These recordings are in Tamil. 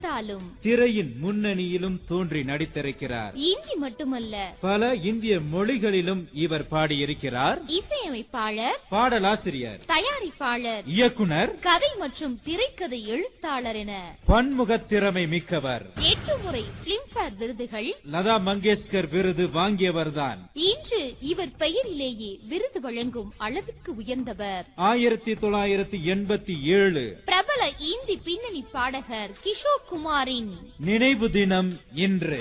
தாலும் திரையின் முன்னணியிலும் தோன்றி நடித்திருக்கிறார் இந்தி மட்டுமல்ல பல இந்திய மொழிகளிலும் இவர் பாடியிருக்கிறார் இசையமைப்பாளர் பாடலாசிரியர் தயாரிப்பாளர் இயக்குனர் கதை மற்றும் திரைக்கதை எழுத்தாளர் என பன்முகத் திறமை மிக்கவர் எட்டு முறை பிலிம்பேர் விருதுகள் லதா மங்கேஷ்கர் விருது வாங்கியவர்தான் இன்று இவர் பெயரிலேயே விருது வழங்கும் அளவிற்கு உயர்ந்தவர் ஆயிரத்தி தொள்ளாயிரத்தி எண்பத்தி ஏழு பிரபல இந்தி பின்னணி பாடகர் கிஷோர் குமாரின் நினைவு தினம் இன்று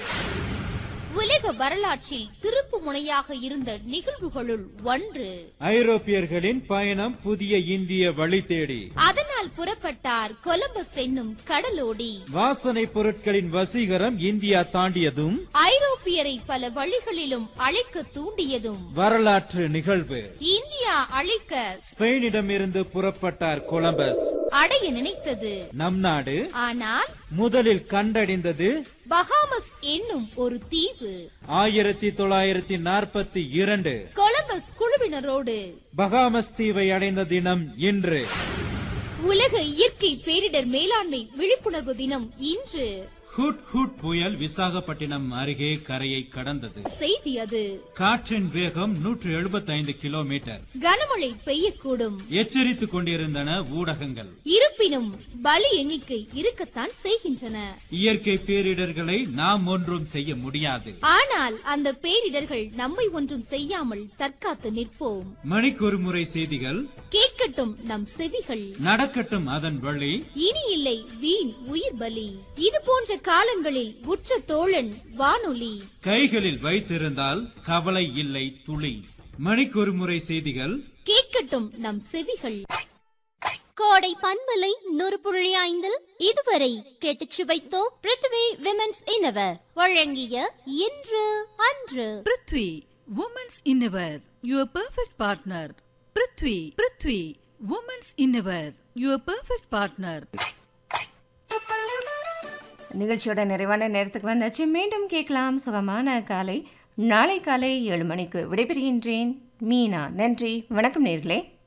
உலக வரலாற்றில் திருப்பு முனையாக இருந்த நிகழ்வுகளுள் ஒன்று ஐரோப்பியர்களின் பயணம் புதிய இந்திய வழி தேடி அதனால் புறப்பட்டார் கொலம்பஸ் என்னும் கடலோடி வாசனை பொருட்களின் வசீகரம் இந்தியா தாண்டியதும் ஐரோப்பியரை பல வழிகளிலும் அழைக்க தூண்டியதும் வரலாற்று நிகழ்வு இந்தியா அழைக்க ஸ்பெயினிடமிருந்து புறப்பட்டார் கொலம்பஸ் அடைய நினைத்தது நம் நாடு ஆனால் முதலில் கண்டறிந்தது பஹாமஸ் என்னும் ஒரு தீவு ஆயிரத்தி தொள்ளாயிரத்தி நாற்பத்தி இரண்டு கொலம்பஸ் குழுவினரோடு பகாமஸ் தீவை அடைந்த தினம் இன்று உலக இயற்கை பேரிடர் மேலாண்மை விழிப்புணர்வு தினம் இன்று ஹுட் ஹுட் புயல் விசாகப்பட்டினம் அருகே கரையை கடந்தது செய்தி அது காற்றின் வேகம் நூற்று எழுபத்தைந்து கிலோமீட்டர் கனமழை பெய்யக்கூடும் எச்சரித்துக் கொண்டிருந்தன ஊடகங்கள் இருப்பினும் பலி எண்ணிக்கை இருக்கத்தான் செய்கின்றன இயற்கை பேரிடர்களை நாம் ஒன்றும் செய்ய முடியாது ஆனால் அந்த பேரிடர்கள் நம்மை ஒன்றும் செய்யாமல் தற்காத்து நிற்போம் மணிக்கொரு முறை செய்திகள் கேட்கட்டும் நம் செவிகள் நடக்கட்டும் அதன் வழி இனி இல்லை வீண் உயிர் பலி இது போன்ற காலங்களில் உற்ற தோழன் வானொலி கைகளில் வைத்திருந்தால் கவலை இல்லை துளி மணிக்கொரு முறை செய்திகள் கேட்கட்டும் நம் செவிகள் கோடை பண்பலை நூறு புள்ளி ஐந்தில் இதுவரை கேட்டுச் சுவைத்தோம் பிருத்வி விமென்ஸ் இன்னவர் வழங்கிய இன்று அன்று prithvi women's innerwear your perfect partner prithvi prithvi women's innerwear your perfect partner நிகழ்ச்சியோட நிறைவான நேரத்துக்கு வந்தாச்சு மீண்டும் கேட்கலாம் சுகமான காலை நாளை காலை ஏழு மணிக்கு விடைபெறுகின்றேன் மீனா நன்றி வணக்கம் நேர்களே